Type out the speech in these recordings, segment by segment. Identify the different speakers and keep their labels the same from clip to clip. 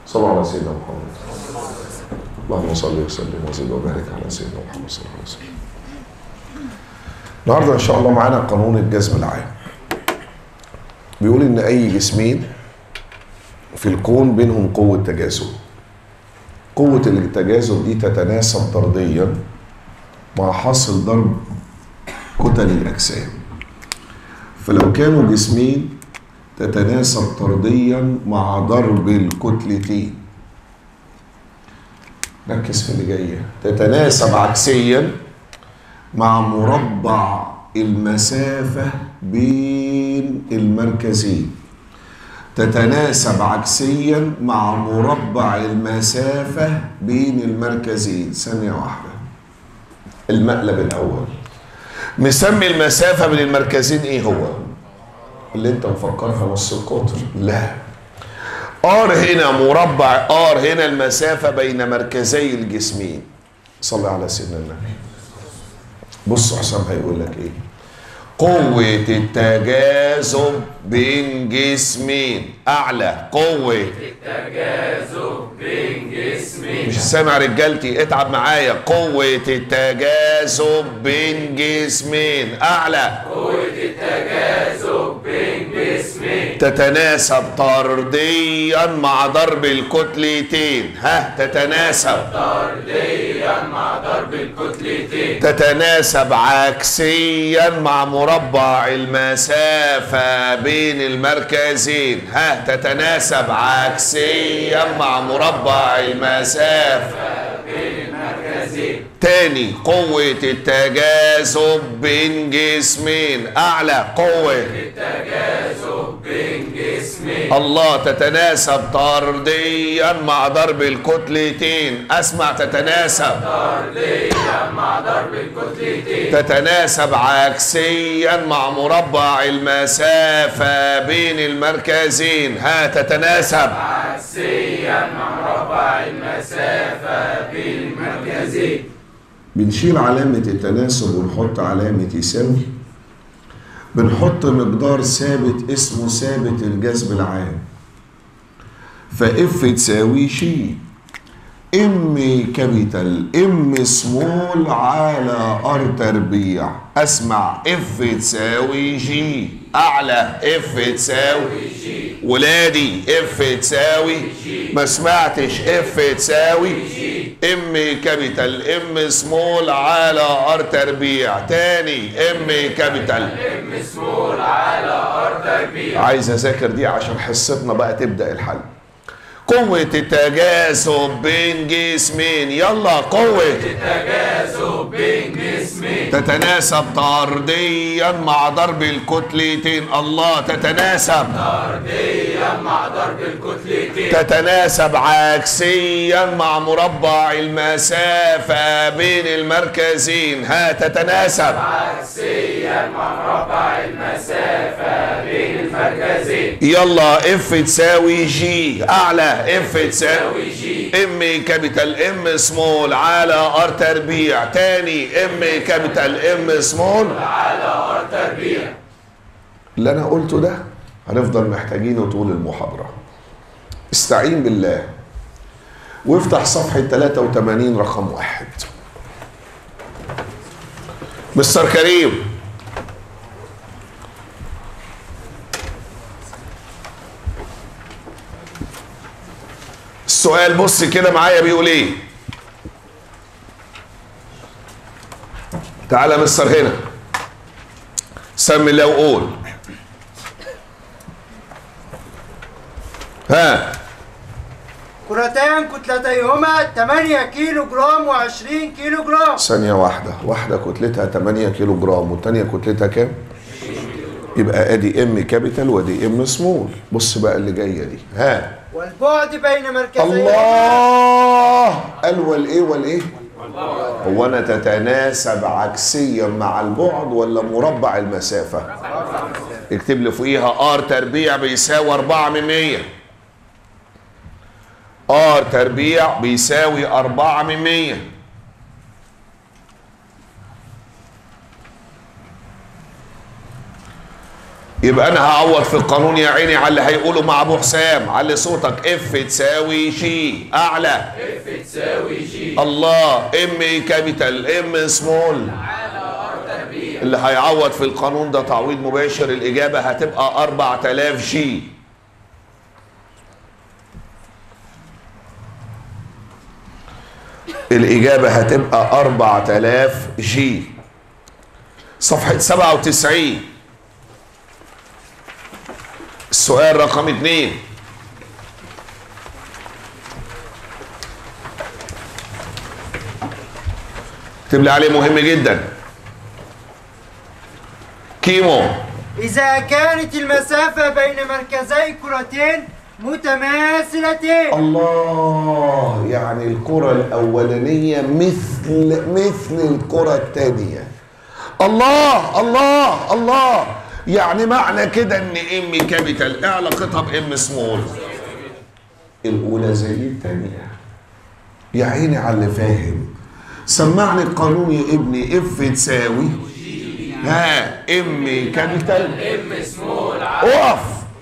Speaker 1: صلوا على سيدنا محمد اللهم صل وسلم وزد وبارك على سيدنا محمد صلى الله عليه وسلم النهارده ان شاء الله معانا قانون الجذب العام بيقول ان اي جسمين في الكون بينهم قوة تجاذب قوة التجاذب دي تتناسب طرديا مع حاصل ضرب كتل الأجسام فلو كانوا جسمين تتناسب طرديا مع ضرب الكتلتين ركز في اللي جاية تتناسب عكسيا مع مربع المسافة بين المركزين تتناسب عكسيا مع مربع المسافة بين المركزين ثانية واحدة المقلب الأول مسمي المسافة بين المركزين إيه هو؟ اللي أنت مفكرها نص القطر لا ار هنا مربع ار هنا المسافة بين مركزي الجسمين صلي على سيدنا النبي بص حسام هيقول لك ايه قوة التجاذب بين جسمين أعلى قوة
Speaker 2: التجاذب بين جسمين
Speaker 1: مش سامع رجالتي اتعب معايا قوة التجاذب بين جسمين أعلى
Speaker 2: قوة التجاذب بين جسمين
Speaker 1: تتناسب طرديا مع ضرب الكتلتين ها تتناسب
Speaker 2: طرديا مع ضرب الكتلتين
Speaker 1: تتناسب عكسيا مع مربع المسافة بين المركزين ها تتناسب عكسيا مع مربع المسافة
Speaker 2: بين المركزين
Speaker 1: تاني قوة التجاذب بين جسمين أعلى قوة
Speaker 2: التجاذب بين جسمين
Speaker 1: الله تتناسب طرديا مع ضرب الكتلتين أسمع تتناسب
Speaker 2: طرديا مع ضرب الكتلتين
Speaker 1: تتناسب عكسيا مع مربع المسافة بين المركزين ها تتناسب
Speaker 2: عكسيا مع مربع المسافة بين المركزين
Speaker 1: بنشيل علامة التناسب ونحط علامة يساوي بنحط مقدار ثابت اسمه ثابت الجذب العام فاف تساوي شي ام كابيتال ام سمول على ار تربيع اسمع اف تساوي جي اعلى اف تساوي
Speaker 2: جي
Speaker 1: ولادي اف تساوي ما سمعتش اف تساوي ام كابيتال ام سمول على ار تربيع تاني ام كابيتال
Speaker 2: ام سمول على ار تربيع
Speaker 1: عايز اذاكر دي عشان حصتنا بقى تبدا الحل قوة التجاذب بين جسمين يلا قوة
Speaker 2: التجاذب بين جسمين
Speaker 1: تتناسب طرديا مع ضرب الكتلتين الله تتناسب
Speaker 2: طرديا مع ضرب الكتلتين
Speaker 1: تتناسب عكسيا مع مربع المسافة بين المركزين ها تتناسب
Speaker 2: عكسيا مع مربع المسافة بين المركزين
Speaker 1: يلا اف تساوي جي اعلى اف تساوي
Speaker 2: تساوي جي
Speaker 1: ام كابيتال ام سمول على ار تربيع تاني ام كابيتال ام سمول
Speaker 2: على ار تربيع
Speaker 1: اللي انا قلته ده هنفضل محتاجينه طول المحاضرة استعين بالله وافتح صفحة 83 رقم واحد مستر كريم السؤال بص كده معايا بيقول ايه تعالى يا مستر هنا سمي الله وقول ها
Speaker 3: كرتان كتلتيهما 8 كيلو جرام و20 كيلو جرام
Speaker 1: ثانية واحدة واحدة كتلتها 8 كيلو جرام والتانية كتلتها كام؟ يبقى ادي ام كابيتال وادي ام سمول بص بقى اللي جاية دي ها
Speaker 3: والبعد بين مركزيهما
Speaker 1: الله قال والايه والايه؟ هو انا تتناسب عكسيا مع البعد ولا مربع المسافة؟ اكتب لي فوقيها ار تربيع بيساوي 4 من 100 ار تربيع بيساوي 4 من 100 يبقى انا هعوض في القانون يا عيني على اللي هيقوله مع ابو حسام علي صوتك اف تساوي شي اعلى
Speaker 2: اف تساوي جي
Speaker 1: الله ام كابيتال ام سمول اللي هيعوض في القانون ده تعويض مباشر الاجابه هتبقى 4000 جي الاجابه هتبقى 4000 جي صفحه 97 السؤال رقم اتنين اكتب لي عليه مهم جدا كيمو
Speaker 3: إذا كانت المسافة بين مركزي كرتين متماثلتين
Speaker 1: الله يعني الكرة الأولانية مثل مثل الكرة الثانية الله الله الله يعني معنى كده ان ام كابيتال ايه علاقتها بام سمول الاولى زي الثانيه يا عيني على اللي فاهم سمعني القانون يا ابني اف تساوي ها ام كابيتال
Speaker 2: ام سمول
Speaker 1: اقف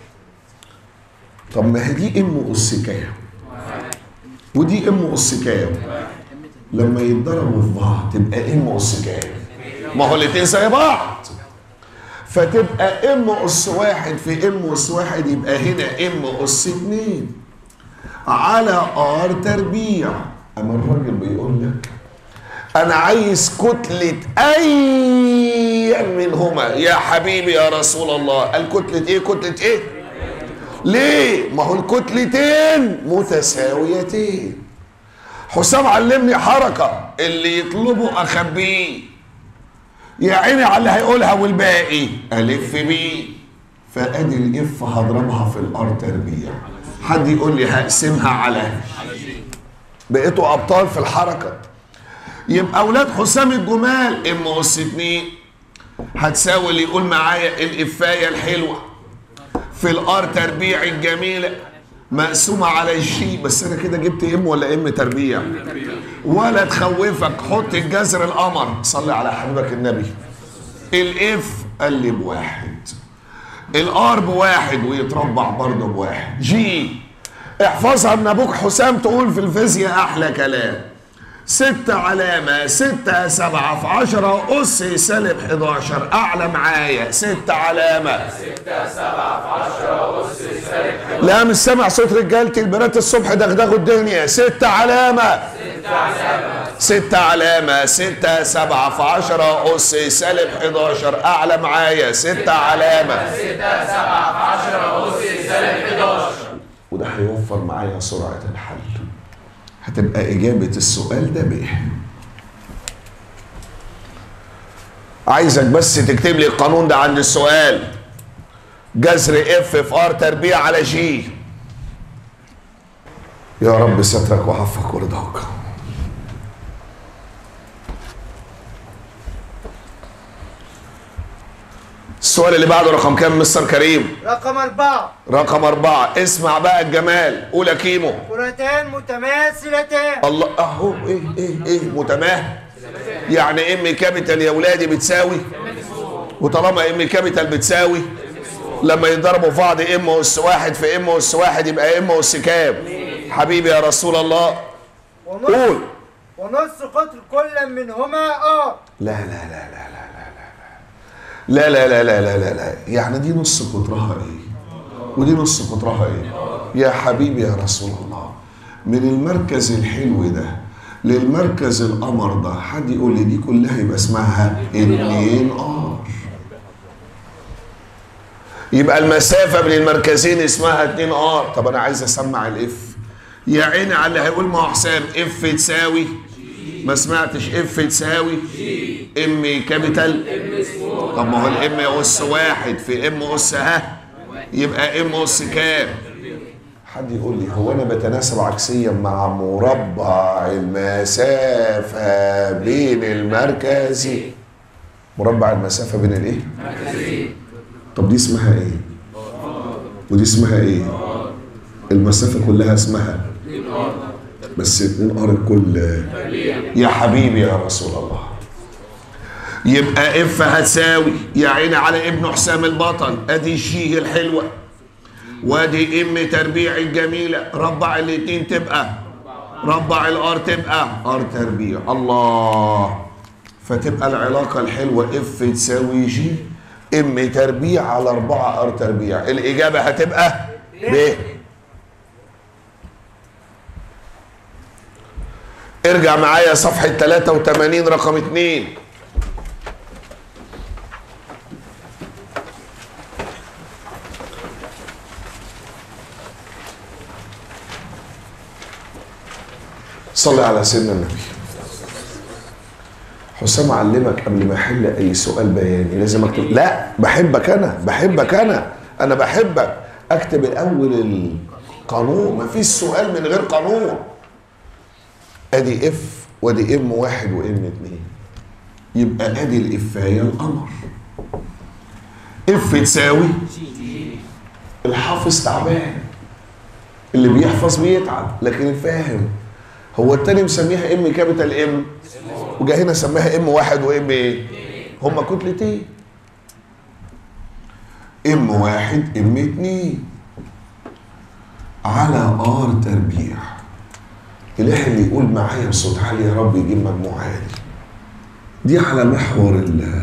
Speaker 1: طب ما هي دي ام اس كام ودي ام اس كام لما يتضربوا في بعض تبقى ام اس كام ما هو الاتنين زي بعض فتبقى ام اس واحد في ام اس واحد يبقى هنا ام اس اتنين على ار تربيع اما الراجل بيقول لك انا عايز كتلة اي منهما يا حبيبي يا رسول الله الكتلة ايه كتلة ايه ليه ما هو الكتلتين متساويتين حسام علمني حركة اللي يطلبه اخبيه يا عيني على اللي هيقولها والباقي الف بيه فادي الاف هضربها في الار تربيع حد يقول لي هقسمها على بقيتوا ابطال في الحركه يبقى اولاد حسام الجمال ام اس 2 هتساوي اللي يقول معايا الافايه الحلوه في الار تربيع الجميله مقسومه على الشي بس انا كده جبت ام ولا ام تربيع ولا تخوفك حط الجذر القمر صلي على حبيبك النبي الاف قال لي بواحد الار بواحد ويتربع برضه بواحد جي احفظها من ابوك حسام تقول في الفيزياء احلى كلام ستة علامة ستة سبعة في عشرة أس سالب 11 أعلى معايا ستة علامة
Speaker 2: ستة سبعة في عشرة أس سالب
Speaker 1: لا مش سامع صوت رجالتي البنات الصبح دغدغوا الدنيا ستة علامة ستة علامة ستة سبعة في عشرة أس سالب 11 أعلى معايا ستة علامة
Speaker 2: ستة سبعة في عشرة أس سالب 11
Speaker 1: وده هيوفر معايا سرعة الحل هتبقى إجابة السؤال ده ب عايزك بس تكتب لي القانون ده عند السؤال جذر اف في ار تربيع على جي يا رب سترك وعفك ورضاك السؤال اللي بعده رقم كام مستر كريم
Speaker 3: رقم أربعة
Speaker 1: رقم أربعة اسمع بقى الجمال قول يا كيمو
Speaker 3: كرتان متماثلتان
Speaker 1: الله اهو ايه ايه ايه متماهل يعني ام كابيتال يا ولادي بتساوي وطالما ام كابيتال بتساوي لما يضربوا في بعض ام اس واحد في ام اس واحد يبقى ام اس كام حبيبي يا رسول الله
Speaker 3: ونص
Speaker 1: قول
Speaker 3: ونص قطر كل منهما ار
Speaker 1: لا لا لا لا لا لا لا لا لا لا لا لا لا يعني دي نص قطرها ايه ودي نص قطرها ايه يا حبيبي يا رسول الله من المركز الحلو ده للمركز القمر ده حد يقول لي دي كلها يبقى اسمها اتنين ار يبقى المسافة بين المركزين اسمها 2 ار طب انا عايز اسمع الاف يا عيني على اللي هيقول ما هو حسام اف تساوي ما سمعتش اف تساوي ام كابيتال طب ما هو الام اس واحد في ام اس ها يبقى ام اس كام حد يقول لي هو انا بتناسب عكسيا مع مربع المسافة بين المركزين مربع المسافة بين الايه؟ طب دي اسمها ايه؟ ودي اسمها ايه؟ المسافة كلها اسمها بس اتنين ار الكل يا حبيبي يا رسول الله يبقى اف هتساوي يا عيني على ابن حسام البطل ادي الشيه الحلوه وادي ام تربيع الجميله ربع الاتنين تبقى ربع الار تبقى ار تربيع الله فتبقى العلاقه الحلوه اف تساوي جي ام تربيع على 4 ار تربيع الاجابه هتبقى ب ارجع معايا صفحه 83 رقم 2 صلي على سيدنا النبي حسام علمك قبل ما احل اي سؤال بياني لازم اكتب لا بحبك انا بحبك انا انا بحبك اكتب الاول القانون مفيش سؤال من غير قانون ادي اف وادي ام واحد وام اتنين يبقى ادي الافايه القمر اف تساوي الحافظ تعبان اللي بيحفظ بيتعب لكن الفاهم هو التاني مسميها ام كابيتال ام وجا هنا سماها ام واحد وام ايه هما كتلتين ام واحد ام اتنين على ار تربيع الاله اللي يقول معايا بصوت عالي يا رب يجيب مجموع عالي دي على محور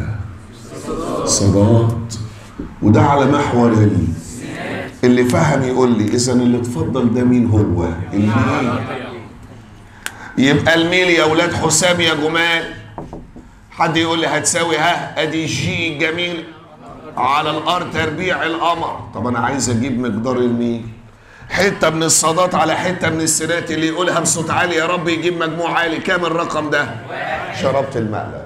Speaker 1: الصدات وده على محور ال- اللي فهم يقول لي اذا اللي اتفضل ده مين هو الميل يبقى الميل يا ولاد حسام يا جمال حد يقول لي هتساوي ها ادي جي جميل على الار تربيع القمر طب انا عايز اجيب مقدار الميل حته من الصادات على حته من السيرات اللي يقولها بصوت عالي يا رب يجيب مجموع عالي كام الرقم ده شربت المقلب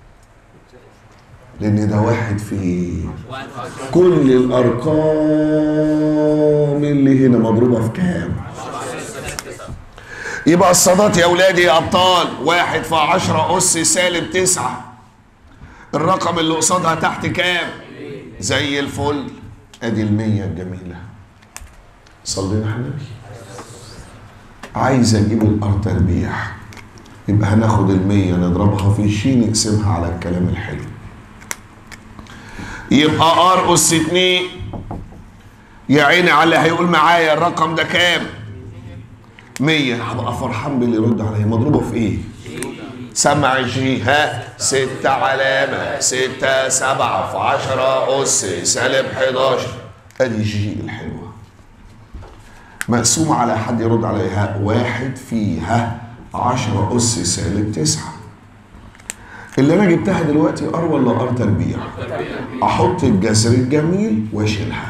Speaker 1: لان ده واحد في كل الارقام اللي هنا مضروبه في كام يبقى الصادات يا اولادي يا ابطال واحد في عشرة اس سالب تسعة الرقم اللي قصادها تحت كام زي الفل ادي المية الجميلة صلينا على النبي عايز اجيب الار تربيع يبقى هناخد المية نضربها في شي نقسمها على الكلام الحلو يبقى ار اس اتنين يا عيني على اللي هيقول معايا الرقم ده كام مية هبقى فرحان باللي يرد عليا مضروبة في ايه سمع جي ها ستة علامة ستة سبعة في عشرة أس سالب 11 أدي جي الحلوة مقسومة على حد يرد عليها واحد فيها عشرة أس سالب تسعة اللي أنا جبتها دلوقتي أر ولا أر تربيع؟ أحط الجذر الجميل وأشيلها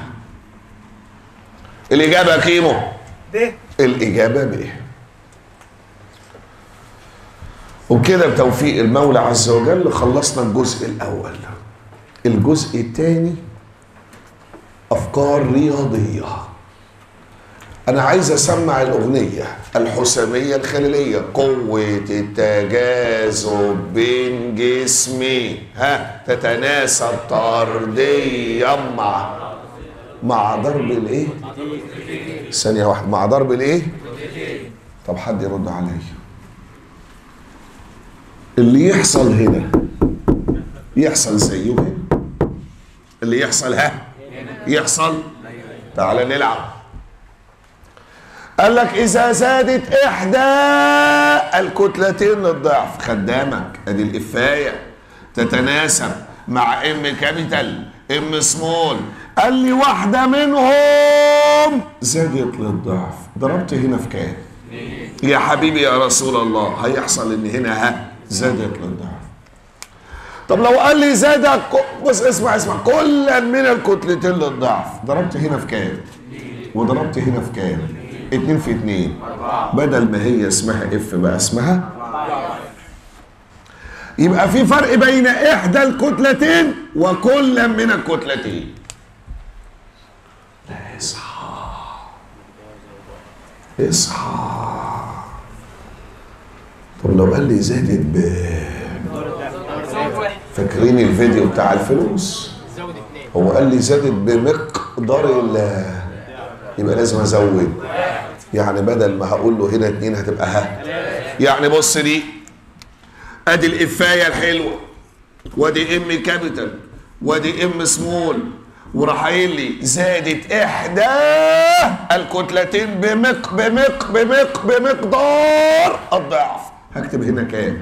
Speaker 1: الإجابة كيمو
Speaker 3: ب
Speaker 1: الإجابة ب وبكده بتوفيق المولى عز وجل خلصنا الجزء الأول الجزء الثاني أفكار رياضية أنا عايز أسمع الأغنية الحسامية الخليلية قوة التجاذب بين جسمين ها تتناسب طرديا مع مع ضرب الايه؟ ثانية واحدة مع ضرب الايه؟ طب حد يرد عليا اللي يحصل هنا يحصل زيه هنا اللي يحصل ها يحصل تعالى نلعب قال لك اذا زادت احدى الكتلتين الضعف خدامك ادي الافايه تتناسب مع ام كابيتال ام سمول قال لي واحده منهم زادت للضعف ضربت هنا في كام يا حبيبي يا رسول الله هيحصل ان هنا ها زادت للضعف طب لو قال لي زاد ك- بص اسمع اسمع كل من الكتلتين للضعف ضربت هنا في كام وضربت هنا في كام اتنين في اتنين بدل ما هي اسمها اف بقى اسمها يبقى في فرق بين احدى الكتلتين وكل من الكتلتين لا اصحى اصحى طب لو قال لي زادت ب فاكرين الفيديو بتاع الفلوس هو قال لي زادت بمقدار ال يبقى لازم ازود يعني بدل ما هقول له هنا اتنين هتبقى ها يعني بص دي ادي الافايه الحلوه وادي ام كابيتال وادي ام سمول وراح قايل لي زادت احدى الكتلتين بمق بمق بمق بمقدار الضعف هكتب هنا كام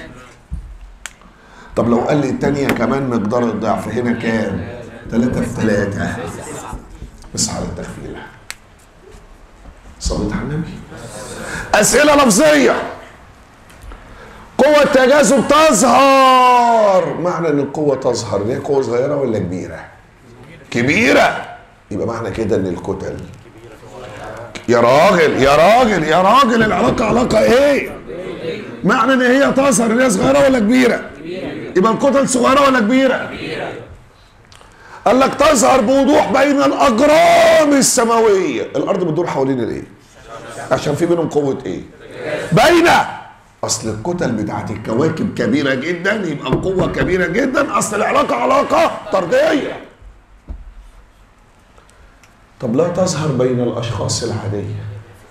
Speaker 1: طب لو قال لي التانية كمان مقدار الضعف هنا كام ثلاثة في ثلاثة بس على التخفيل صليت على النبي أسئلة لفظية قوة التجاذب تظهر معنى ان القوة تظهر ان هي قوة صغيرة ولا كبيرة؟ كبيرة يبقى معنى كده ان الكتل يا راجل يا راجل يا راجل العلاقة علاقة ايه؟ معنى ان هي تظهر ان هي صغيرة ولا كبيرة؟ يبقى الكتل صغيرة ولا كبيرة؟ قال لك تظهر بوضوح بين الاجرام السماوية الارض بتدور حوالين الايه؟ عشان في بينهم قوة ايه؟ بين اصل الكتل بتاعت الكواكب كبيره جدا يبقى القوه كبيره جدا اصل العلاقه علاقه طرديه طب لا تظهر بين الاشخاص العاديه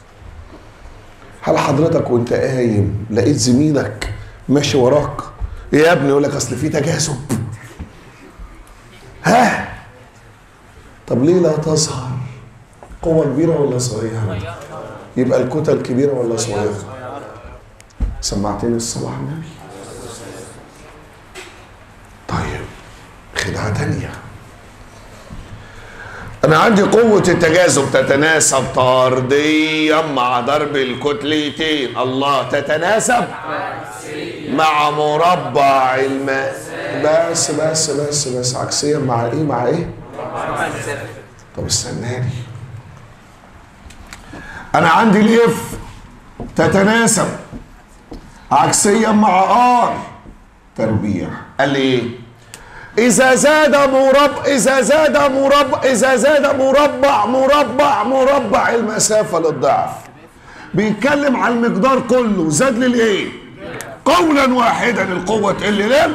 Speaker 1: هل حضرتك وانت قايم لقيت زميلك ماشي وراك ايه يا ابني يقول لك اصل في تجاذب ها طب ليه لا تظهر قوه كبيره ولا صغيره يبقى الكتل كبيره ولا صغيره سمعتني الصلاة على النبي طيب خدعة تانية أنا عندي قوة التجاذب تتناسب طرديا مع ضرب الكتلتين الله تتناسب مع مربع الماء بس بس بس بس عكسيا مع ايه مع ايه؟ طب استناني أنا عندي الاف تتناسب عكسيا مع ار تربيع قال لي ايه اذا زاد مربع اذا زاد مربع اذا زاد مربع مربع مربع المسافه للضعف بيتكلم على المقدار كله زاد للايه قولا واحدا القوه تقل ليه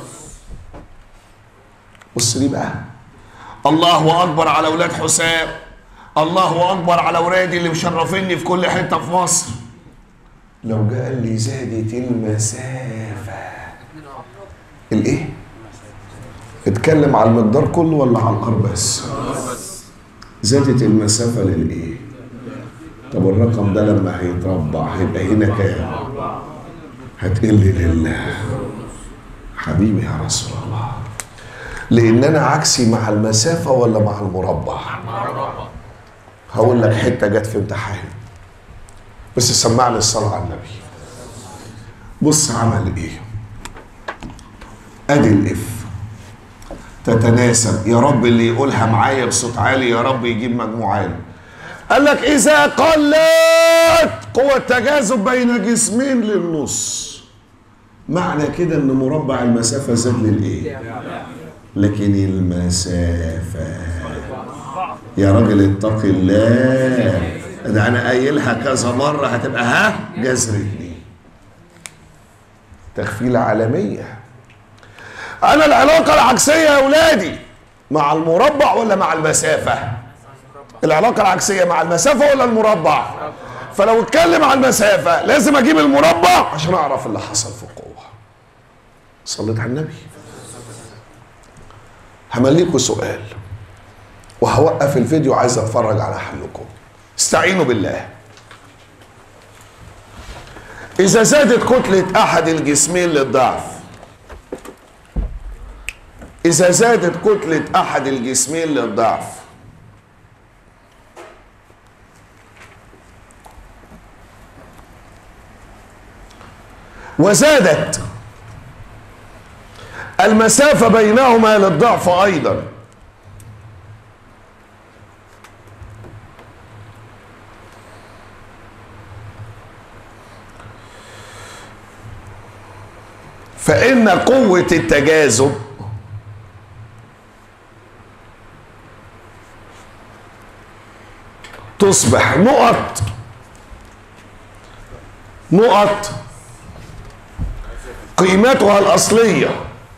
Speaker 1: بص لي بقى الله اكبر على اولاد حسام الله اكبر على اولادي اللي مشرفيني في كل حته في مصر لو جاء قال لي زادت المسافة الايه؟ اتكلم على المقدار كله ولا على الار بس؟ زادت المسافة للايه؟ طب الرقم ده لما هيتربع هيبقى هنا كام؟ هتقل لله حبيبي يا رسول الله لان انا عكسي مع المسافة ولا مع المربع؟ هقول لك حتة جت في امتحان بس سمعني الصلاة على النبي بص عمل ايه ادي الاف تتناسب يا رب اللي يقولها معايا بصوت عالي يا رب يجيب مجموع عالي قال لك اذا قلت قوة تجاذب بين جسمين للنص معنى كده ان مربع المسافة زاد للايه لكن المسافة يا راجل اتق الله ده انا قايلها كذا مره هتبقى ها جذر اتنين تخفيله عالميه انا العلاقه العكسيه يا اولادي مع المربع ولا مع المسافه العلاقه العكسيه مع المسافه ولا المربع فلو اتكلم عن المسافه لازم اجيب المربع عشان اعرف اللي حصل في القوه صليت على النبي همليكوا سؤال وهوقف الفيديو عايز اتفرج على حلكم استعينوا بالله إذا زادت كتلة أحد الجسمين للضعف إذا زادت كتلة أحد الجسمين للضعف وزادت المسافة بينهما للضعف أيضا فإن قوة التجاذب تصبح نقط نقط قيمتها الأصلية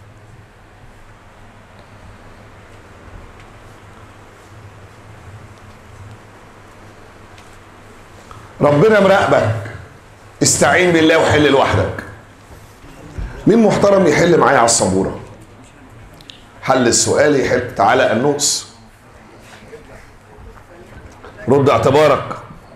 Speaker 1: ربنا مراقبك استعين بالله وحل لوحدك مين محترم يحل معايا على السبوره حل السؤال يحل تعالى النقص رد اعتبارك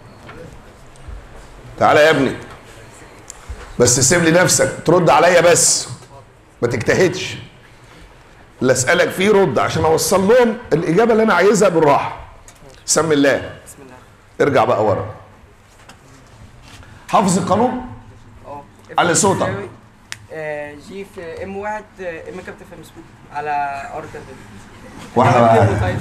Speaker 1: تعالى يا ابني بس سيب لي نفسك ترد عليا بس ما تجتهدش اللي اسالك فيه رد عشان اوصل لهم الاجابه اللي انا عايزها بالراحه سم الله
Speaker 4: بسم الله
Speaker 1: ارجع بقى ورا حافظ القانون
Speaker 4: اه
Speaker 1: على صوتك.
Speaker 4: بتساوي، آه، جي في ام واحد آه، ام كابتن في ام سكوب على ار تربيع
Speaker 1: واحده بقى
Speaker 4: طيب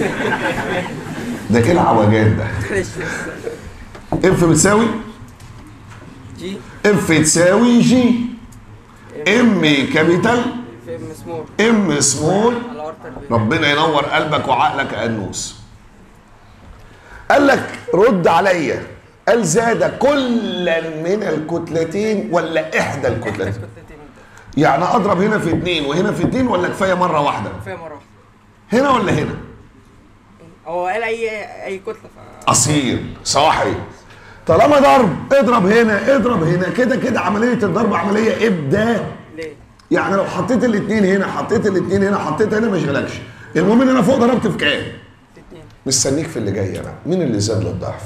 Speaker 1: ده ايه العوجات ده
Speaker 4: معلش
Speaker 1: اف بتساوي
Speaker 4: جي
Speaker 1: اف تساوي جي ام كابيتال
Speaker 4: في ام سمول
Speaker 1: ام سمول
Speaker 4: على ار تربيع
Speaker 1: ربنا ينور قلبك وعقلك يا انوس قال لك رد عليا قال زاد كلا من الكتلتين ولا احدى الكتلتين
Speaker 4: كتلتين
Speaker 1: يعني اضرب هنا في اتنين وهنا في اتنين ولا كفايه مره واحده
Speaker 4: كفايه مره واحده
Speaker 1: هنا ولا هنا
Speaker 4: هو قال اي اي كتله ف
Speaker 1: اصيل صاحي طالما ضرب اضرب هنا اضرب هنا كده كده عمليه الضرب عمليه ابداع
Speaker 4: ليه؟
Speaker 1: يعني لو حطيت الاثنين هنا حطيت الاثنين هنا حطيت هنا ما يشغلكش المهم ان انا فوق ضربت في كام
Speaker 4: في اتنين
Speaker 1: مستنيك في اللي جاي انا مين اللي زاد للضعف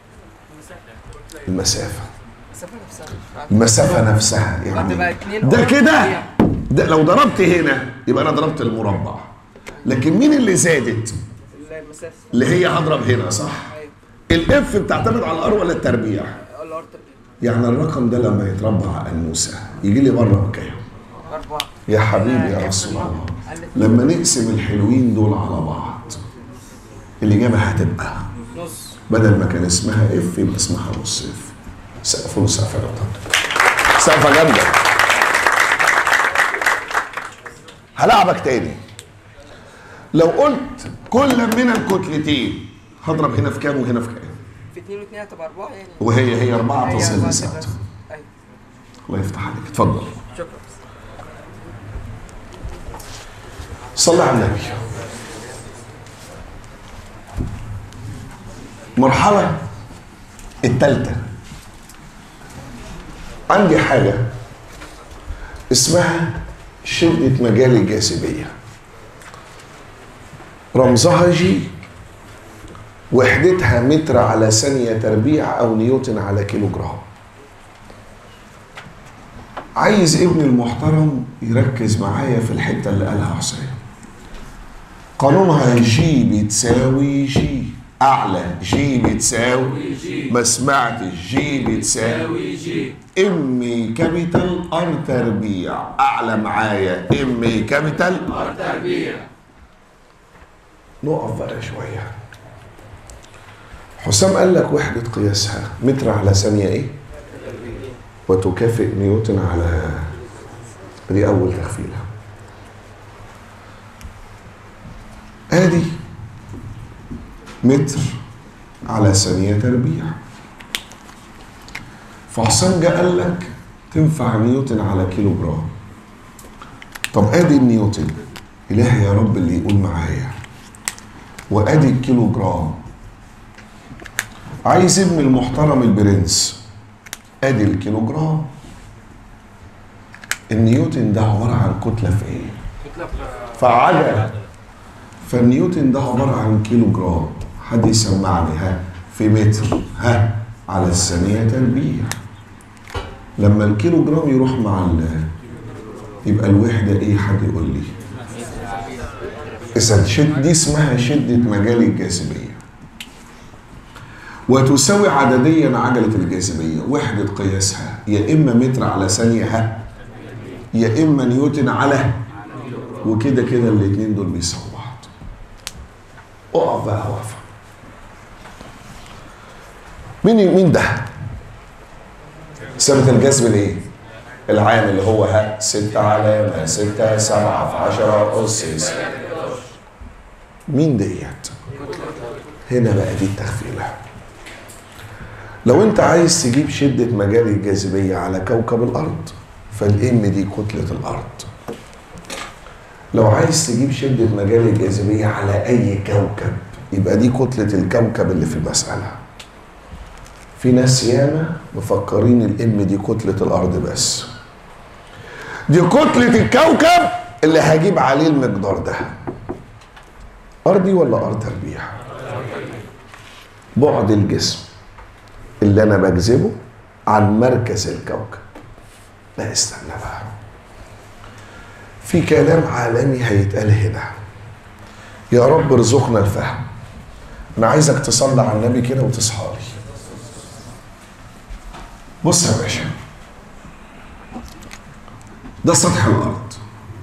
Speaker 1: المسافه
Speaker 4: المسافه نفسها
Speaker 1: المسافه نفسها يعني
Speaker 4: هتبقى اتنين
Speaker 1: ده
Speaker 4: أو
Speaker 1: كده
Speaker 4: تربيع.
Speaker 1: ده لو ضربت هنا يبقى انا ضربت المربع لكن مين اللي زادت
Speaker 4: المسافه
Speaker 1: اللي هي هضرب هنا صح
Speaker 4: ايوه
Speaker 1: الاف بتعتمد على الار ولا التربيع
Speaker 4: الار تربيع
Speaker 1: يعني الرقم ده لما يتربع على النوسه يجي لي بره بكام
Speaker 4: اربعه
Speaker 1: يا حبيبي يا رسول الله لما نقسم الحلوين دول على بعض الإجابة هتبقى
Speaker 4: نص
Speaker 1: بدل ما كان اسمها اف يبقى اسمها نص اف سقفوا له سقفة يا دكتور سقفة جامدة هلعبك تاني لو قلت كل من الكتلتين هضرب هنا في كام وهنا في كام
Speaker 4: في اتنين واتنين هتبقى اربعه يعني
Speaker 1: وهي هي أربعة
Speaker 4: هي
Speaker 1: تصل
Speaker 4: أربعة
Speaker 1: لساعته
Speaker 4: بس. ايوه
Speaker 1: الله يفتح عليك اتفضل
Speaker 4: شكرا
Speaker 1: صلى على النبي المرحلة الثالثة عندي حاجة اسمها شدة مجال الجاذبية رمزها جي وحدتها متر على ثانية تربيع أو نيوتن على كيلو جرام عايز ابني المحترم يركز معايا في الحتة اللي قالها حسين قانونها جي بتساوي جي أعلى جي بتساوي ما سمعتش جي بتساوي
Speaker 2: جي
Speaker 1: ام كابيتال ار تربيع أعلى معايا ام كابيتال
Speaker 2: ار تربيع
Speaker 1: نقف بقى شوية حسام قال لك وحدة قياسها متر على ثانية ايه؟ وتكافئ نيوتن على دي أول تخفيلة ادي متر على ثانية تربيع فحسام جه قال لك تنفع نيوتن على كيلو جرام طب ادي النيوتن إلهي يا رب اللي يقول معايا وادي الكيلو جرام عايز ابن المحترم البرنس ادي الكيلو جرام النيوتن ده عباره عن كتله في ايه؟ في عجله فالنيوتن ده عباره عن كيلو جرام حد يسمعني ها في متر ها على الثانيه تربيع لما الكيلو جرام يروح مع ال يبقى الوحده ايه حد يقول لي اذا شد دي اسمها شده مجال الجاذبيه وتساوي عدديا عجله الجاذبيه وحده قياسها يا اما متر على ثانيه ها يا اما نيوتن على وكده كده الاثنين دول بيساووا بعض اقف بقى واقفه مين مين ده ثابت الجذب الايه العام اللي هو ها ستة علامة ستة سبعة في عشرة أس س. مين ديت هنا بقى دي التخفيلة لو انت عايز تجيب شدة مجال الجاذبية على كوكب الأرض فالإم دي كتلة الأرض لو عايز تجيب شدة مجال الجاذبية على أي كوكب يبقى دي كتلة الكوكب اللي في المسألة في ناس ياما مفكرين الام دي كتلة الارض بس دي كتلة الكوكب اللي هجيب عليه المقدار ده ارضي ولا ارض تربيع بعد الجسم اللي انا بجذبه عن مركز الكوكب لا استنى بقى في كلام عالمي هيتقال هنا يا رب ارزقنا الفهم انا عايزك تصلي على النبي كده وتصحى لي بص يا باشا ده سطح الارض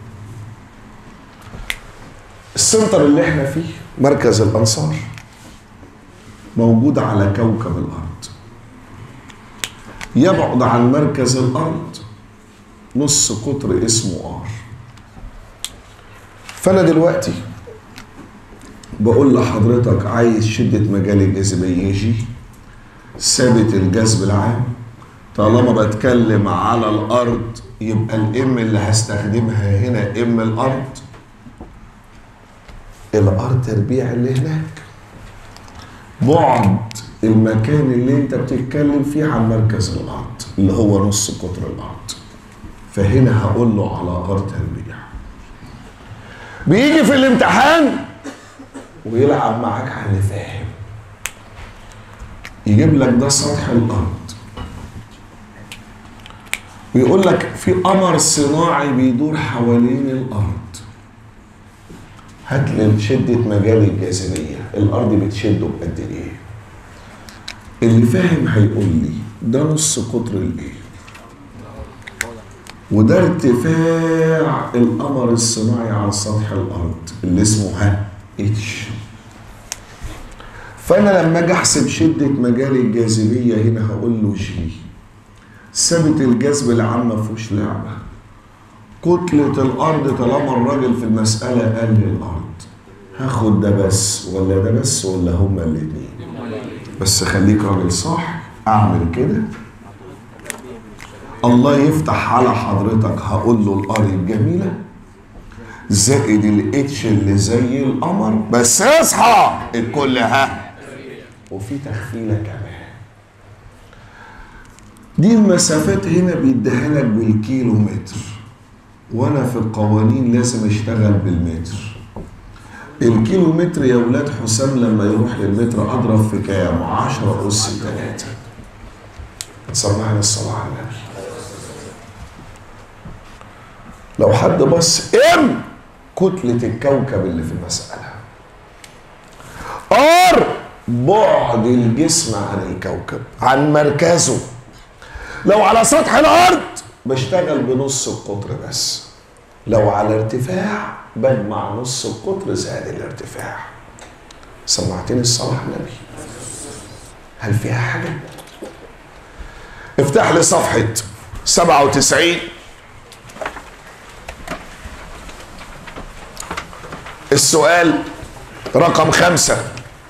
Speaker 1: السنتر اللي احنا فيه مركز الانصار موجود على كوكب الارض يبعد عن مركز الارض نص قطر اسمه ار فانا دلوقتي بقول لحضرتك عايز شدة مجال الجاذبية جي ثابت الجذب العام طالما بتكلم على الارض يبقى الام اللي هستخدمها هنا ام الارض الارض تربيع اللي هناك بعد المكان اللي انت بتتكلم فيه عن مركز الارض اللي هو نص قطر الارض فهنا هقول له على ارض تربيع بيجي في الامتحان ويلعب معاك على اللي فاهم يجيب لك ده سطح الارض ويقول لك في قمر صناعي بيدور حوالين الارض هات لي شدة مجال الجاذبية الأرض بتشده بقد إيه؟ اللي فاهم هيقول لي ده نص قطر الإيه؟ وده ارتفاع القمر الصناعي عن سطح الأرض اللي اسمه ها اتش فأنا لما أجي أحسب شدة مجال الجاذبية هنا هقول له جي ثابت الجذب العام ما فيهوش لعبة كتلة الأرض طالما الراجل في المسألة قال لي الأرض هاخد ده بس ولا ده بس ولا هما الاتنين بس خليك راجل صح أعمل كده الله يفتح على حضرتك هقول له الأرض الجميلة زائد الاتش اللي زي القمر بس اصحى الكل ها وفي تخفيله كمان دي المسافات هنا بيديها لك بالكيلو متر وانا في القوانين لازم اشتغل بالمتر الكيلو متر يا ولاد حسام لما يروح للمتر اضرب في كام 10 اس 3 سمعنا الصلاة على النبي لو حد بص ام كتلة الكوكب اللي في المسألة ار بعد الجسم عن الكوكب عن مركزه لو على سطح الارض بشتغل بنص القطر بس لو على ارتفاع بجمع نص القطر زائد الارتفاع سمعتني الصلاة على النبي هل فيها حاجة؟ افتح لي صفحة 97 السؤال رقم خمسة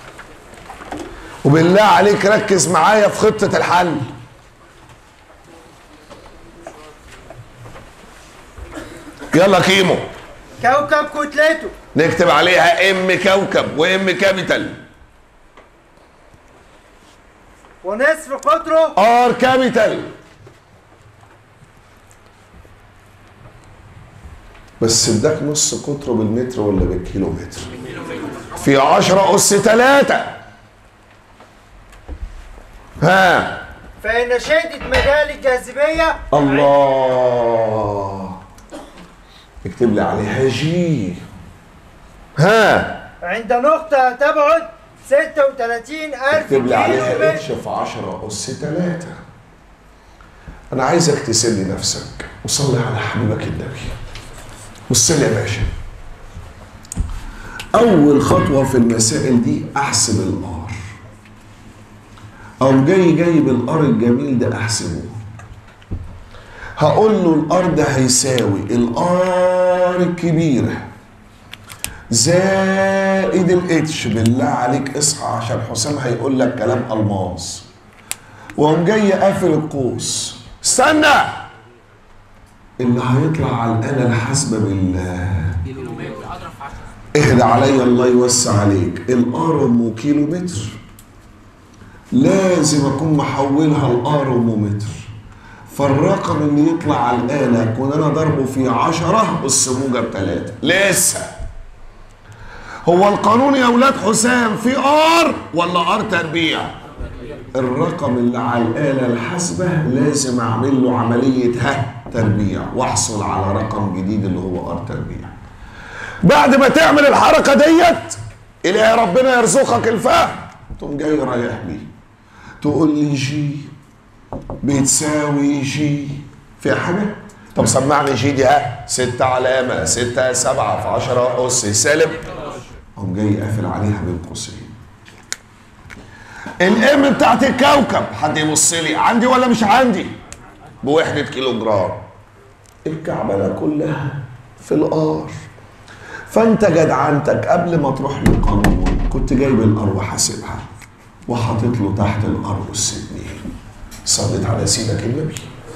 Speaker 1: وبالله عليك ركز معايا في خطة الحل يلا كيمو
Speaker 3: كوكب كتلته
Speaker 1: نكتب عليها ام كوكب وام كابيتال
Speaker 3: ونصف قطره
Speaker 1: ار كابيتال بس اداك نص قطره بالمتر ولا بالكيلو متر في عشرة أس تلاتة ها
Speaker 3: فإن شدة مجال الجاذبية
Speaker 1: الله اكتب لي عليها جي ها
Speaker 3: عند نقطة تبعد 36 ألف
Speaker 1: اكتب لي عليها
Speaker 3: كيلو
Speaker 1: اتش
Speaker 3: متر
Speaker 1: في 10 أس 3 أنا عايزك تسلي نفسك وصلي على حبيبك النبي بص لي يا باشا أول خطوة في المسائل دي أحسب الآر أو جاي جايب الآر الجميل ده أحسبه هقول له الآر ده هيساوي الآر الكبيرة زائد الاتش بالله عليك اصحى عشان حسام هيقول لك كلام الماس وقام جاي قافل القوس استنى اللي هيطلع على الآلة الحاسبة بالله اهدى عليا الله يوسع عليك الار ام كيلو متر لازم اكون محولها الار ام متر فالرقم اللي يطلع على الآلة أكون أنا ضربه في عشرة بص موجب ثلاثة لسه هو القانون يا ولاد حسام في ار ولا ار تربيع الرقم اللي على الآلة الحاسبة لازم أعمل له عملية ها تربيع وأحصل على رقم جديد اللي هو ار تربيع بعد ما تعمل الحركة ديت إلهي ربنا يرزقك الفهم تقوم جاي رايح بيه تقول لي جي بتساوي جي في حاجة؟ طب سمعني جي دي ها ستة علامة ستة سبعة في عشرة أس سالب قوم جاي قافل عليها بين قوسين الام بتاعت الكوكب حد يبص لي عندي ولا مش عندي بوحدة كيلو جرام الكعبلة كلها في الار فانت جدعنتك قبل ما تروح للقانون كنت جايب الار وحاسبها وحاطط له تحت الار والسنين صليت على سيدك النبي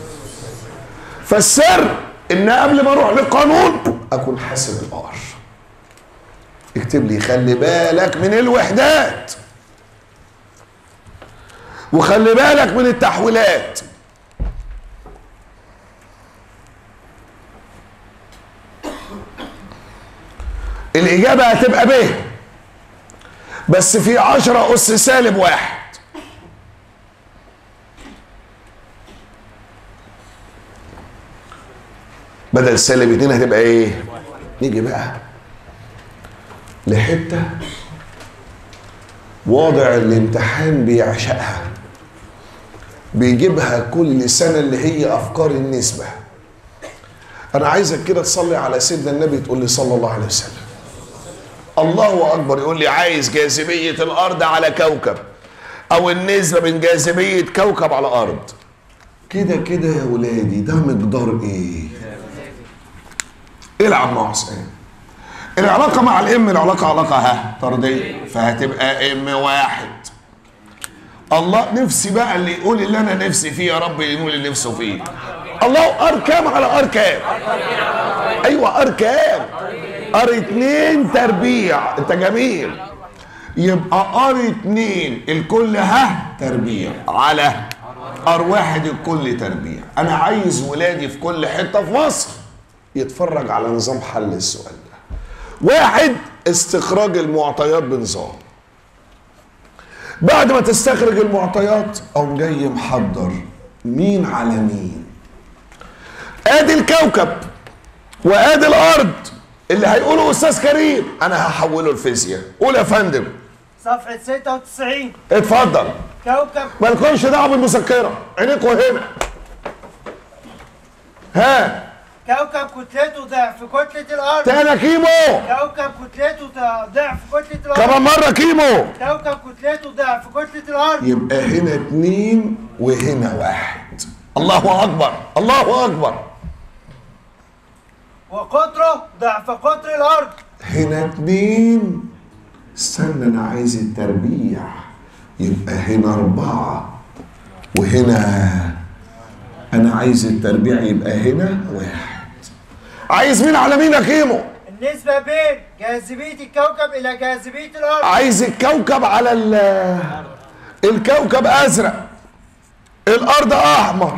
Speaker 1: فالسر ان قبل ما اروح للقانون اكون حاسب الار اكتب لي خلي بالك من الوحدات وخلي بالك من التحويلات الإجابة هتبقى ب بس في عشرة أس سالب واحد بدل سالب اتنين هتبقى ايه؟ نيجي بقى لحتة واضع الامتحان بيعشقها بيجيبها كل سنة اللي هي أفكار النسبة أنا عايزك كده تصلي على سيدنا النبي تقول لي صلى الله عليه وسلم الله أكبر يقول لي عايز جاذبية الأرض على كوكب أو النسبة بين جاذبية كوكب على أرض كده كده يا ولادي ده مقدار إيه؟ العب مع حسين العلاقة مع الام العلاقة علاقة ها طردية فهتبقى ام واحد الله نفسي بقى اللي يقول اللي انا نفسي فيه يا رب يقول اللي نفسه فيه الله ار كام على ار كام ايوه ار كام ار اتنين تربيع انت جميل يبقى ار اتنين الكل ها تربيع على ار واحد الكل تربيع انا عايز ولادي في كل حتة في مصر يتفرج على نظام حل السؤال ده واحد استخراج المعطيات بنظام بعد ما تستخرج المعطيات قوم جاي محضر مين على مين ادي الكوكب وادي الارض اللي هيقوله استاذ كريم انا هحوله الفيزياء قول يا فندم
Speaker 3: صفحة 96
Speaker 1: اتفضل
Speaker 3: كوكب
Speaker 1: مالكمش دعوه بالمذكره عينيكوا هنا ها
Speaker 3: كوكب كتلته ضعف كتلة الأرض
Speaker 1: تانا كيمو
Speaker 3: كوكب كتلته ضعف كتلة الأرض
Speaker 1: كمان مره كيمو
Speaker 3: كوكب كتلته ضعف كتلة الأرض
Speaker 1: يبقى هنا اتنين وهنا واحد الله اكبر الله اكبر
Speaker 3: وقطره ضعف قطر الأرض
Speaker 1: هنا اتنين استنى انا عايز التربيع يبقى هنا اربعة وهنا انا عايز التربيع يبقى هنا واحد عايز مين على مين يا كيمو
Speaker 3: النسبة بين جاذبية الكوكب إلى جاذبية الأرض
Speaker 1: عايز الكوكب على ال الكوكب ازرق الارض احمر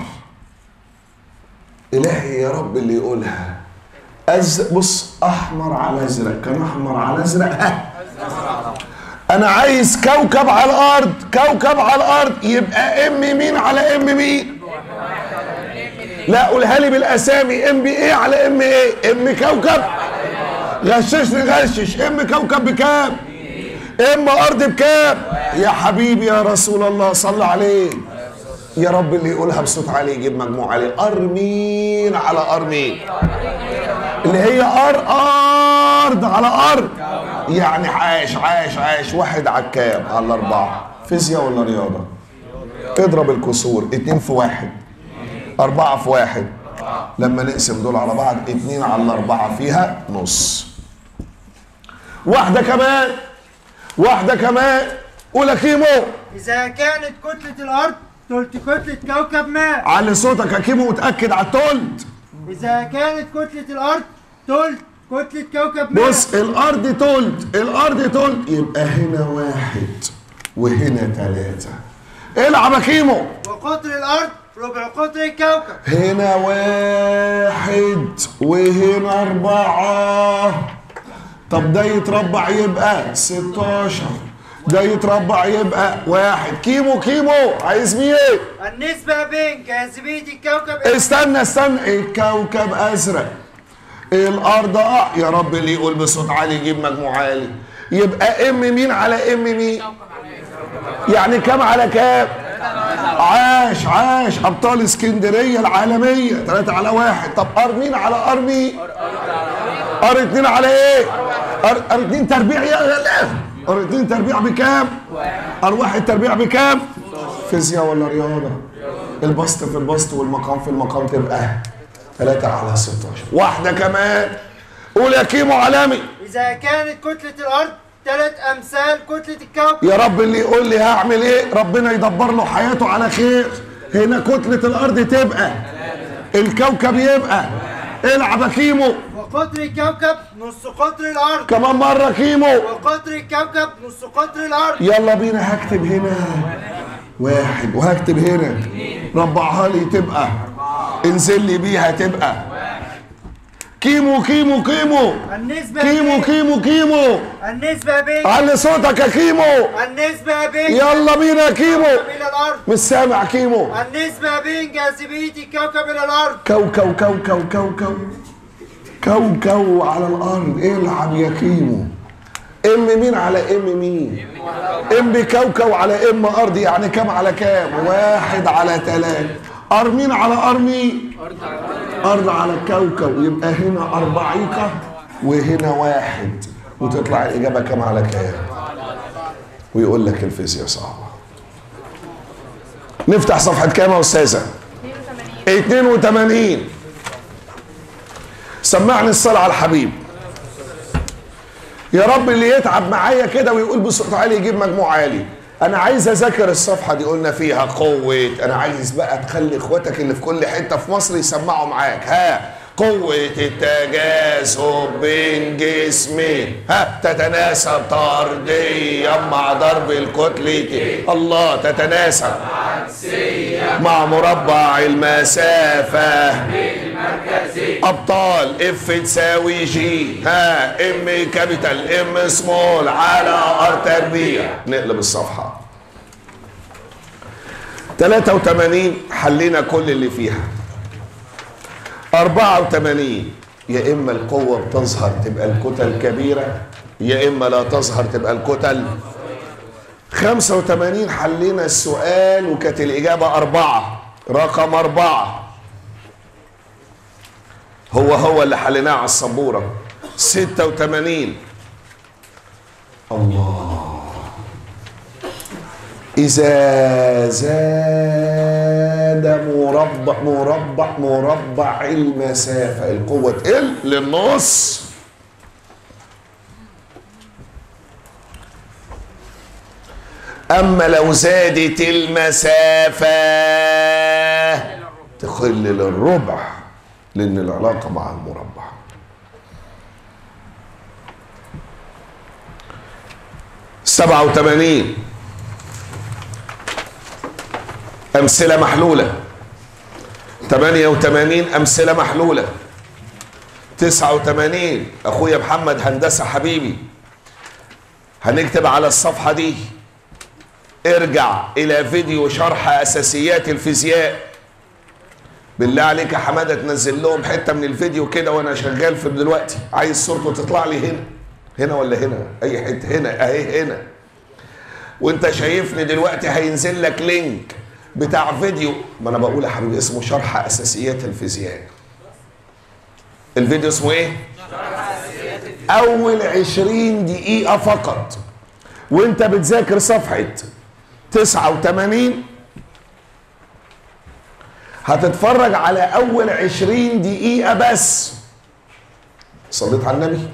Speaker 1: الهي يا رب اللي يقولها أز... بص احمر على ازرق كان احمر على ازرق ها انا عايز كوكب على الارض كوكب على الارض يبقى ام مين على ام مين لا قولها لي بالاسامي ام بي ايه على ام ايه ام كوكب غششني غشش ام كوكب بكام ام ارض بكام يا حبيبي يا رسول الله صل عليه يا رب اللي يقولها بصوت عالي يجيب مجموع عليه ارمين على ارمين اللي هي ار ارض على ارض يعني عاش عاش عاش واحد على الكام على الاربعه فيزياء ولا رياضه اضرب الكسور اتنين في واحد أربعة في واحد لما نقسم دول على بعض اتنين على الأربعة فيها نص واحدة كمان واحدة كمان قول كيمو
Speaker 3: إذا كانت كتلة الأرض تلت كتلة كوكب ما
Speaker 1: علي صوتك يا كيمو وتأكد على التولد
Speaker 3: إذا كانت كتلة الأرض تلت كتلة كوكب ما
Speaker 1: بص الأرض تولد الأرض تولد يبقى هنا واحد وهنا ثلاثة العب يا كيمو
Speaker 3: وقطر الأرض ربع قطر الكوكب
Speaker 1: هنا واحد وهنا أربعة طب ده يتربع يبقى 16 ده يتربع يبقى واحد كيمو كيمو عايز مين ايه؟
Speaker 3: النسبة بين جاذبية الكوكب
Speaker 1: استنى استنى الكوكب ازرق الارض اه يا رب اللي يقول بصوت عالي يجيب مجموع عالي يبقى ام مين على ام مين يعني كام على كام عاش عاش ابطال اسكندريه العالميه ثلاثة على واحد طب ار مين على ار مين ار اتنين على ايه ار, ار اتنين تربيع يا غلاب ار اتنين تربيع بكام ار واحد تربيع بكام فيزياء ولا رياضه البسط في البسط والمقام في المقام تبقى 3 على 16 واحده كمان قول يا كيمو علامي
Speaker 3: إذا كانت كتلة الأرض ثلاث أمثال كتلة الكوكب
Speaker 1: يا رب اللي يقول لي هعمل ايه ربنا يدبر له حياته على خير هنا كتلة الارض تبقى الكوكب يبقى العب يا كيمو
Speaker 3: وقطر الكوكب نص قطر الأرض
Speaker 1: كمان مرة كيمو
Speaker 3: وقطر الكوكب نص قطر الأرض
Speaker 1: يلا بينا هكتب هنا واحد وهكتب هنا ربعها لي تبقى انزل لي بيها تبقى كيمو كيمو كيمو
Speaker 3: النسبة
Speaker 1: كيمو
Speaker 3: بين
Speaker 1: كيمو كيمو
Speaker 3: النسبة بين
Speaker 1: علي صوتك يا كيمو
Speaker 3: النسبة بين
Speaker 1: يلا بينا يا كيمو
Speaker 3: الكوكب إلى الأرض
Speaker 1: مش سامع كيمو
Speaker 3: النسبة بين جاذبية الكوكب إلى الأرض
Speaker 1: كو كو كو كو كو كو كو كو على الارض العب يا كيمو ام مين على ام مين ام بكوكو على ام ارض يعني كام على كام واحد على ثلاثة ار مين على ار مين ارض على الكوكب يبقى هنا اربعيقة وهنا واحد وتطلع الاجابة كام على كام ويقول لك الفيزياء صعبة نفتح صفحة كام يا استاذة 82 سمعني الصلاة على الحبيب يا رب اللي يتعب معايا كده ويقول بصوت عالي يجيب مجموع عالي انا عايز اذاكر الصفحه دي قلنا فيها قوه انا عايز بقى تخلي اخواتك اللي في كل حته في مصر يسمعوا معاك ها قوة التجاذب بين جسمين ها تتناسب طرديا مع ضرب الكتلتين الله تتناسب مع مربع المسافة ابطال اف تساوي جي ها ام كابيتال ام سمول على ار تربيع نقلب الصفحه 83 حلينا كل اللي فيها 84 يا اما القوه بتظهر تبقى الكتل كبيره يا اما لا تظهر تبقى الكتل 85 حلينا السؤال وكانت الاجابه اربعه رقم اربعه هو هو اللي حليناه على السبورة 86 الله إذا زاد مربع مربع مربع المسافة القوة تقل للنص أما لو زادت المسافة تقل للربع لأن العلاقة مع المربع سبعة وثمانين أمثلة محلولة ثمانية وثمانين أمثلة محلولة تسعة وثمانين أخويا محمد هندسة حبيبي هنكتب على الصفحة دي ارجع إلى فيديو شرح أساسيات الفيزياء بالله عليك يا حماده تنزل لهم حته من الفيديو كده وانا شغال في دلوقتي عايز صورته تطلع لي هنا هنا ولا هنا اي حته هنا اهي هنا وانت شايفني دلوقتي هينزل لك لينك بتاع فيديو ما انا بقول يا حبيبي اسمه شرح اساسيات الفيزياء الفيديو اسمه ايه اول عشرين دقيقة فقط وانت بتذاكر صفحة تسعة وتمانين هتتفرج على اول عشرين دقيقة بس صليت على النبي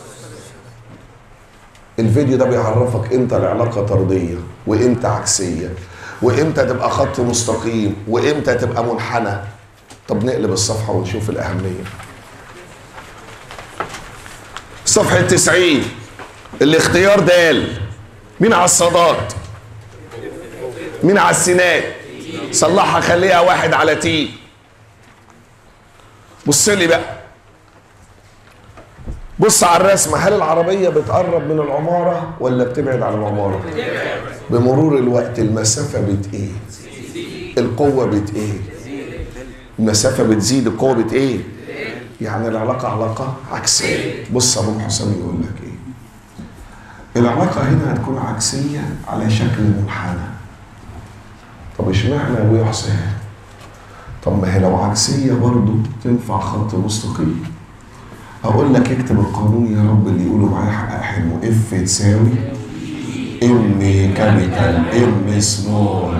Speaker 1: الفيديو ده بيعرفك امتى العلاقة طردية وامتى عكسية وامتى تبقى خط مستقيم وامتى تبقى منحنى طب نقلب الصفحة ونشوف الأهمية صفحة 90 الاختيار دال مين على الصادات مين على السينات صلحها خليها واحد على تي بص لي بقى بص على الرسمة هل العربية بتقرب من العمارة ولا بتبعد عن العمارة؟ بمرور الوقت المسافة بت ايه؟ القوة بت ايه؟ المسافة بتزيد القوة بت ايه؟ يعني العلاقة علاقة عكسية بص أبو حسام يقول لك ايه؟ العلاقة هنا هتكون عكسية على شكل منحنى طب اشمعنى يا ابويا حسين؟ طب ما هي لو عكسية برضه تنفع خط مستقيم اقول لك اكتب القانون يا رب اللي يقولوا معايا حقق حلمه اف تساوي ام كابيتال ام سمول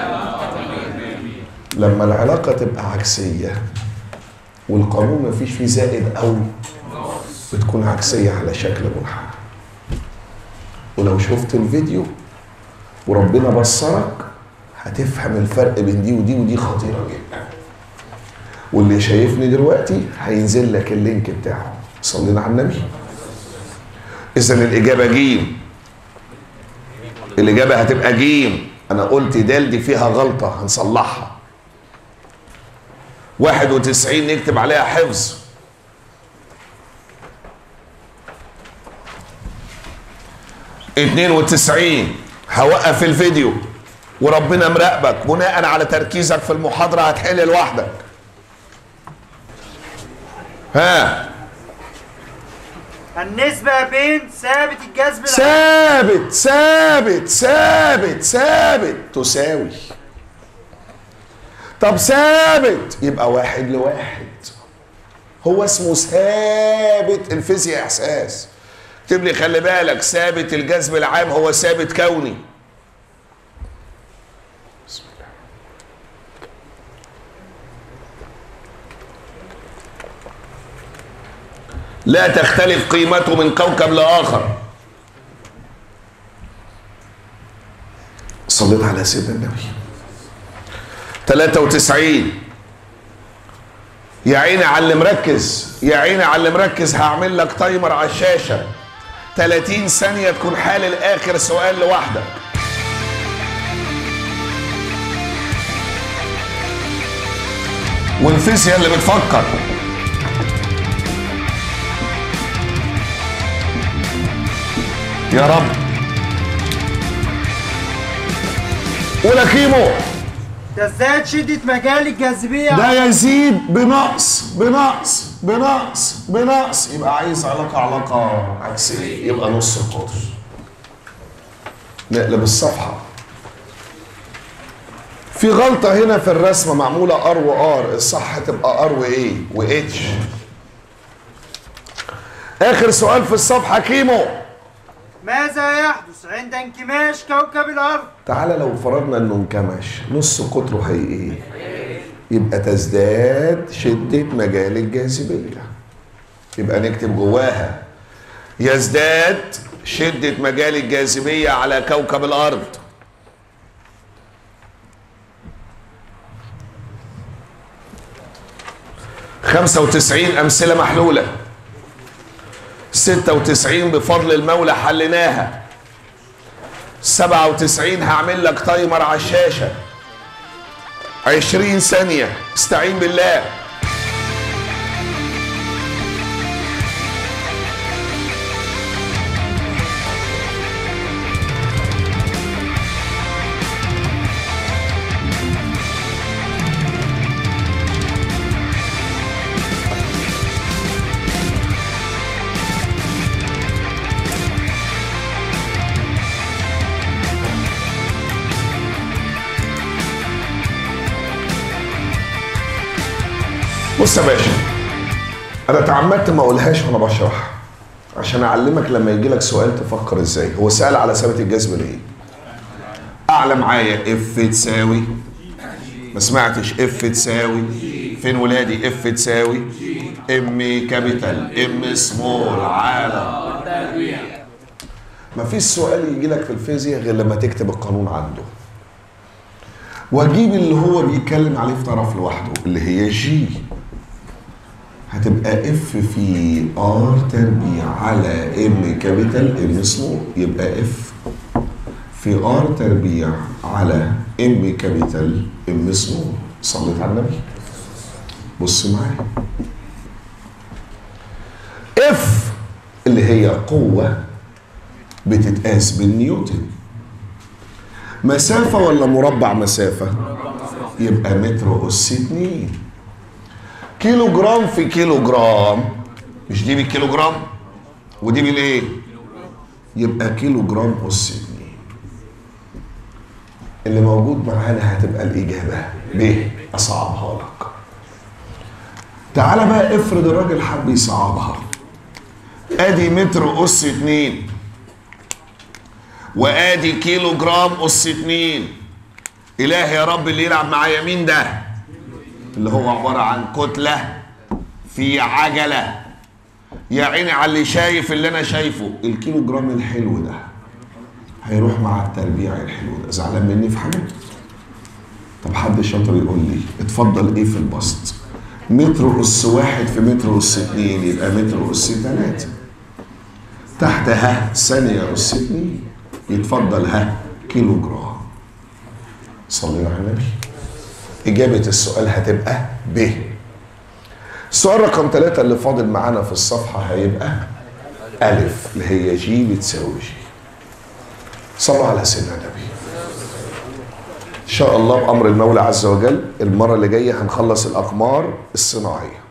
Speaker 1: لما العلاقه تبقى عكسيه والقانون ما فيش فيه زائد او بتكون عكسيه على شكل منحنى ولو شفت الفيديو وربنا بصرك هتفهم الفرق بين دي ودي ودي خطيره جدا واللي شايفني دلوقتي هينزل لك اللينك بتاعه صلينا على النبي اذا الاجابه جيم الاجابه هتبقى جيم انا قلت دال دي فيها غلطه هنصلحها 91 نكتب عليها حفظ اتنين وتسعين هوقف الفيديو وربنا مراقبك بناء على تركيزك في المحاضرة هتحل لوحدك ها
Speaker 3: النسبة بين ثابت الجذب العام
Speaker 1: ثابت ثابت ثابت ثابت تساوي طب ثابت يبقى واحد لواحد هو اسمه ثابت الفيزياء احساس اكتب لي خلي بالك ثابت الجذب العام هو ثابت كوني بسم الله. لا تختلف قيمته من كوكب لاخر صليت على سيدنا النبي 93 يا عيني على اللي مركز يا عيني على اللي مركز هعمل لك تايمر على الشاشه 30 ثانيه تكون حالل اخر سؤال لوحدك والفيزياء اللي بتفكر يا رب قول كيمو
Speaker 3: تزداد شدة مجال الجاذبية
Speaker 1: ده يزيد بنقص بنقص بنقص بنقص يبقى عايز علاقة علاقة عكسية يبقى نص القطر نقلب الصفحة في غلطة هنا في الرسمة معمولة ار وار الصح تبقى ار وايه واتش اخر سؤال في الصفحة كيمو
Speaker 3: ماذا يحدث عند انكماش كوكب الأرض؟
Speaker 1: تعالى لو فرضنا انه انكمش نص قطره هي ايه يبقى تزداد شدة مجال الجاذبية يبقى نكتب جواها يزداد شدة مجال الجاذبية على كوكب الأرض خمسة وتسعين أمثلة محلولة ستة وتسعين بفضل المولى حليناها سبعة وتسعين هعمل لك تايمر على الشاشة عشرين ثانية استعين بالله بص يا باشا انا تعمدت ما اقولهاش وانا بشرح عشان اعلمك لما يجي لك سؤال تفكر ازاي هو سال على ثابت الجذب ليه اعلى معايا اف تساوي ما سمعتش اف تساوي فين ولادي اف تساوي ام كابيتال ام سمول على ما فيش سؤال يجي لك في الفيزياء غير لما تكتب القانون عنده واجيب اللي هو بيتكلم عليه في طرف لوحده اللي هي جي هتبقى اف في ار تربيع على ام كابيتال ام سمول يبقى اف في ار تربيع على ام كابيتال ام سمول صليت على النبي بص معايا اف اللي هي قوة بتتقاس بالنيوتن مسافة ولا مربع مسافة يبقى متر أس اتنين كيلو جرام في كيلو جرام مش دي بالكيلو جرام ودي بالايه يبقى كيلو جرام أس اتنين اللي موجود معانا هتبقى الإجابة ب أصعبها لك تعالى بقى افرض الراجل حب يصعبها ادي متر اس اتنين وادي كيلو جرام اس اتنين الهي يا رب اللي يلعب معايا مين ده اللي هو عبارة عن كتلة في عجلة يا عيني على اللي شايف اللي انا شايفه الكيلو جرام الحلو ده هيروح مع التربيع الحلو ده زعلان مني في حاجة طب حد شاطر يقول لي اتفضل ايه في البسط متر اس واحد في متر اس اتنين يبقى متر اس تلاتة تحت ها ثانية اس اتنين يتفضل ها كيلو جرام صلي على النبي إجابة السؤال هتبقى ب السؤال رقم ثلاثة اللي فاضل معانا في الصفحة هيبقى ألف اللي هي جي بتساوي جي صلوا على سيدنا النبي إن شاء الله بأمر المولى عز وجل المرة اللي جاية هنخلص الأقمار الصناعية